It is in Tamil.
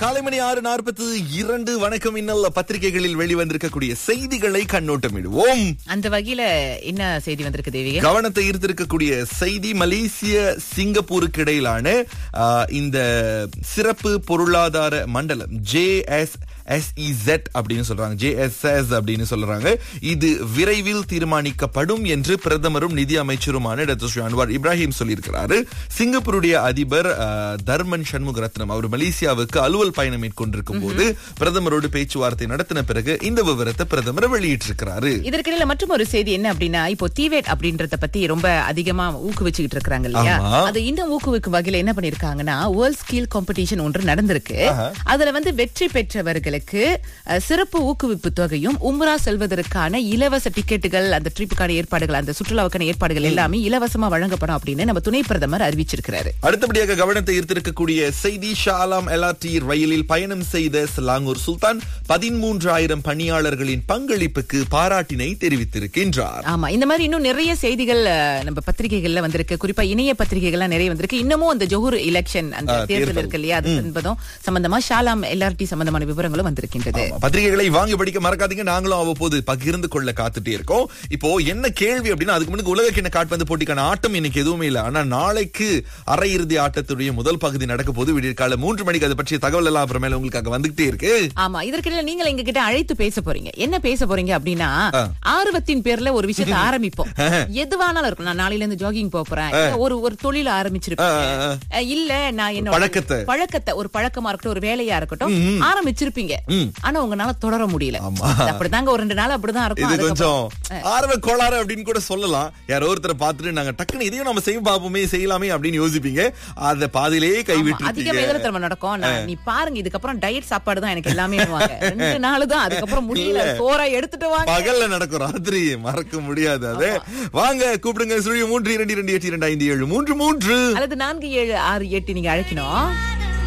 காலை மணி ஆறு நாற்பத்து இரண்டு வணக்கம் இன்னல்ல பத்திரிகைகளில் வெளிவந்திருக்கக்கூடிய செய்திகளை கண்ணோட்டமிடுவோம் அந்த வகையில என்ன செய்தி வந்திருக்கு தேவிகா கவனத்தை ஈர்த்திருக்கக்கூடிய செய்தி மலேசிய சிங்கப்பூருக்கு இடையிலான ஆ, இந்த சிறப்பு பொருளாதார மண்டலம் ஜே எஸ் எஸ்இசெட் அப்படின்னு சொல்றாங்க ஜேஎஸ்எஸ் அப்படின்னு சொல்றாங்க இது விரைவில் தீர்மானிக்கப்படும் என்று பிரதமரும் நிதி அமைச்சருமான டாக்டர் ஸ்ரீ அன்வார் இப்ராஹிம் சொல்லியிருக்கிறாரு சிங்கப்பூருடைய அதிபர் ஆ, தர்மன் சண்முக ரத்னம் அவர் மலேசியாவுக்கு அலுவல் பயணம் மேற்கொண்டிருக்கும் போது பிரதமரோடு பேச்சுவார்த்தை நடத்தின பிறகு இந்த விவரத்தை பிரதமர் வெளியிட்டிருக்கிறாரு இதற்கிடையில மற்றும் ஒரு செய்தி என்ன அப்படின்னா இப்போ தீவேட் அப்படின்றத பத்தி ரொம்ப அதிகமா ஊக்குவிச்சுக்கிட்டு இருக்காங்க இல்லையா ஆமா. அது இன்னும் ஊக்குவிக்கும் வகையில என்ன பண்ணிருக்காங்கன்னா வேர்ல்ட் ஸ்கில் காம்படிஷன் ஒன்று நடந்திருக்கு அதுல வந்து வெற்றி பெற்றவர்களுக்கு அஹ், சிறப்பு ஊக்குவிப்பு தொகையும் உம்ரா செல்வதற்கான இலவச டிக்கெட்டுகள் அந்த ட்ரிப்புக்கான ஏற்பாடுகள் அந்த சுற்றுலாவுக்கான ஏற்பாடுகள் எல்லாமே இலவசமா வழங்கப்படும் அப்படின்னு நம்ம துணை பிரதமர் அறிவிச்சிருக்கிறாரு அடுத்தபடியாக கவனத்தை ஈர்த்திருக்கக்கூடிய செய்தி ஷாலாம் எல்ஆர்டி ரயிலில் பயணம் செய்த சிலாங்கூர் சுல்தான் பதிமூன்றாயிரம் பணியாளர்களின் பங்களிப்புக்கு பாராட்டினை தெரிவித்திருக்கின்றார் ஆமா இந்த மாதிரி இன்னும் நிறைய செய்திகள் அஹ், நம்ம பத்திரிகைகள்ல வந்திருக்கு குறிப்பா இணைய பத்திரிகைகள்லாம் நிறைய வந்திருக்கு இன்னமும் அந்த ஜோஹர் எலெக்ஷன் அந்த ஆ, தேர்தல் தேர்தல். இருக்கு இல்லையா அது என்பதும் சம்பந்தமா ஷாலாம் எல்ஆர்டி சம்பந்தமான விவரங்களும் வந்திருக்கின்றது ஆமா, பத்திரிகைகளை வாங்கி படிக்க மறக்காதீங்க நாங்களும் அவ்வப்போது பகிர்ந்து கொள்ள காத்துட்டே இருக்கோம் இப்போ என்ன கேள்வி அப்படின்னா அதுக்கு முன்னாடி உலக கிண்ண காட்பந்து போட்டிக்கான ஆட்டம் இன்னைக்கு எதுவுமே இல்ல ஆனா நாளைக்கு அரையிறுதி ஆட்டத்துடைய முதல் பகுதி நடக்க போது விடியற்கால மூன்று மணிக்கு அதை பற்றிய தகவல் எல்லாம் அப்புறமேல உங்களுக்காக வந்துகிட்டே இருக்கு ஆமா இதற்கிடையில நீங்கள் எங்க கிட்ட அழைத்து பேச போறீங்க என்ன பேச போறீங்க அப்படின்னா ஆர்வத்தின் பேர்ல ஒரு விஷயத்தை ஆரம்பிப்போம் எதுவானாலும் இருக்கும் நான் நாளையில இருந்து ஜாகிங் போறேன் இல்ல ஒரு ஒரு தொழில ஆரம்பிச்சிருப்பேன் அஹ், இல்ல நான் என்னோட பழக்கத்தை. பழக்கத்தை ஒரு பழக்கமா இருக்கட்டும் ஒரு வேலையா இருக்கட்டும் ஆரம்பிச்சிருப்பீங்க ஆனா உங்களால தொடர முடியல ஆமா. அது அப்படிதாங்க ஒரு ரெண்டு நாள் அப்படிதான் இருக்கும் இது கொஞ்சம் அதுக்கப்புறம் ஆர்வ கோளாறு அப்படின்னு கூட சொல்லலாம் யாரோ ஒருத்தரை பார்த்துட்டு நாங்க டக்குன்னு இதையும் நம்ம செய்ய பார்ப்போமே செய்யலாமே அப்படின்னு யோசிப்பீங்க அத பாதியிலேயே அதிக கைவிட்டு வேதனை நடக்கும் நான் நீ பாருங்க இதுக்கப்புறம் டயட் சாப்பாடு தான் எனக்கு எல்லாமே ரெண்டு நாள் தான் அதுக்கப்புறம் முடியல சோறா எடுத்துட்டு வாங்க பகல்ல நடக்கும் ராத்திரி மறக்க முடியாது அது வாங்க கூப்பிடுங்க சுழிய மூன்று இரண்டு இரண்டு எட்டு இரண்டு ஐந்து ஏழு மூன்று மூன்று அல்லது நான்கு ஏழு ஆறு எட்டு நீங்க அழைக்கணும்